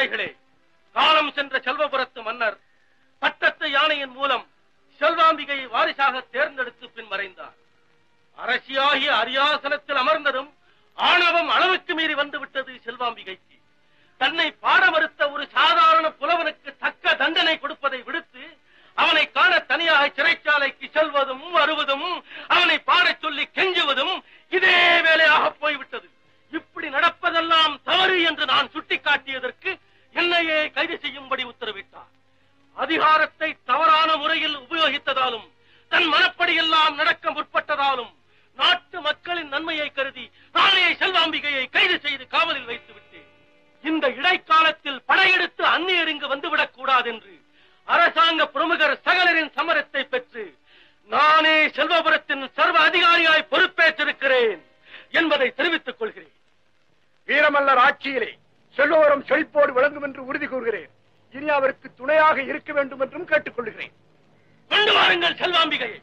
பிள்ளைகளே காலம் சென்ற செல்வபுரத்து மன்னர் பட்டத்து யானையின் மூலம் செல்வாம்பிகையை வாரிசாக தேர்ந்தெடுத்து பின் மறைந்தார் அரசியாகிய அரியாசனத்தில் அமர்ந்ததும் ஆணவம் அளவுக்கு மீறி வந்து விட்டது செல்வாம்பிகைக்கு தன்னை பாட மறுத்த ஒரு சாதாரண புலவனுக்கு தக்க தண்டனை கொடுப்பதை விடுத்து அவனை காண தனியாக சிறைச்சாலைக்கு செல்வதும் வருவதும் அவனை பாடச் சொல்லி கெஞ்சுவதும் இதே வேலையாக போய்விட்டது இப்படி நடப்பதெல்லாம் தவறு என்று நான் சுட்டிக்காட்டியதற்கு என்னையே கைது செய்யும்படி உத்தரவிட்டார் அதிகாரத்தை தவறான முறையில் உபயோகித்ததாலும் தன் மனப்படி எல்லாம் நடக்க முற்பட்டதாலும் நாட்டு மக்களின் நன்மையை கருதி நானே செல்வாம்பிகையை கைது செய்து காவலில் வைத்து விட்டேன் இந்த இடைக்காலத்தில் படையெடுத்து அந்நியர் இங்கு வந்துவிடக் கூடாது என்று அரசாங்க பிரமுகர் சகலரின் சமரத்தை பெற்று நானே செல்வபுரத்தின் சர்வ அதிகாரியாய் பொறுப்பேற்றிருக்கிறேன் என்பதை தெரிவித்துக் கொள்கிறேன் வீரமல்லர் ஆட்சியிலே செல்வவரம் செழிப்போடு விளங்கும் என்று உறுதி கூறுகிறேன் இனி அவருக்கு துணையாக இருக்க வேண்டும் என்றும் கேட்டுக்கொள்கிறேன் கொண்டு வாருங்கள் செல்வாம்பிகையை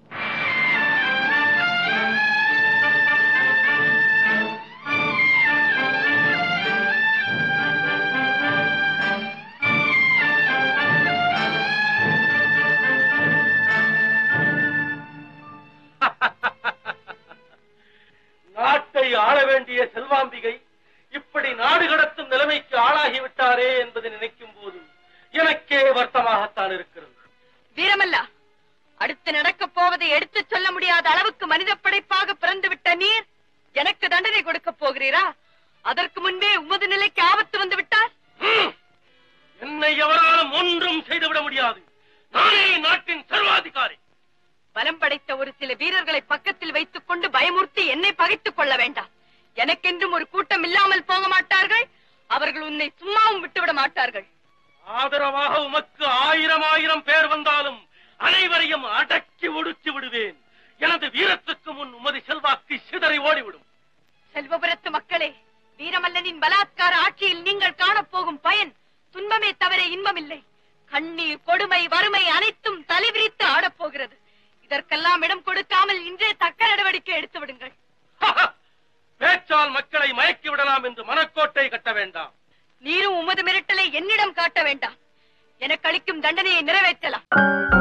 நாட்டை ஆள வேண்டிய செல்வாம்பிகை இப்படி நாடு கடத்தும் நிலைமைக்கு ஆளாகிவிட்டாரே என்பதை நினைக்கும் போது எனக்கே வருத்தமாகத்தான் இருக்கிறது வீரமல்லா அடுத்து நடக்கப் போவதை எடுத்துச் சொல்ல முடியாத அளவுக்கு மனித படைப்பாக பிறந்துவிட்ட நீர் எனக்கு தண்டனை கொடுக்கப் போகிறீரா அதற்கு முன்பே உமது நிலைக்கு ஆபத்து வந்து விட்டால் ஹம்! என்னை எவராலும் ஒன்றும் செய்துவிட முடியாது நானே நாட்டின் சர்வாதிகாரி பலம் படைத்த ஒரு சில வீரர்களை பக்கத்தில் வைத்துக் கொண்டு பயமுறுத்தி என்னை பகைத்துக் கொள்ள வேண்டாம் எனக்கென்றும் ஒரு கூட்டம் இல்லாமல் போக மாட்டார்கள் அவர்கள் உன்னை சும்மாவும் விட்டுவிட மாட்டார்கள் ஆதரவாக உமக்கு ஆயிரம் ஆயிரம் பேர் வந்தாலும் அனைவரையும் அடக்கி ஒடுக்கி விடுவேன் எனது வீரத்துக்கு முன் உமது செல்வாக்கு சிதறி ஓடிவிடும் செல்வபுரத்து மக்களே வீரமல்லனின் பலாத்கார ஆட்சியில் நீங்கள் காணப்போகும் பயன் துன்பமே தவிர இன்பமில்லை கண்ணீர் கொடுமை வறுமை அனைத்தும் தலைவிரித்து ஆடப்போகிறது இதற்கெல்லாம் இடம் கொடுக்காமல் இன்றே தக்க நடவடிக்கை எடுத்து விடுங்கள் பேச்சால் மக்களை மயக்கி விடலாம் என்று மனக்கோட்டை கட்ட வேண்டாம் நீரும் உமது மிரட்டலை என்னிடம் காட்ட வேண்டாம் எனக்கு அளிக்கும் தண்டனையை நிறைவேற்றலாம்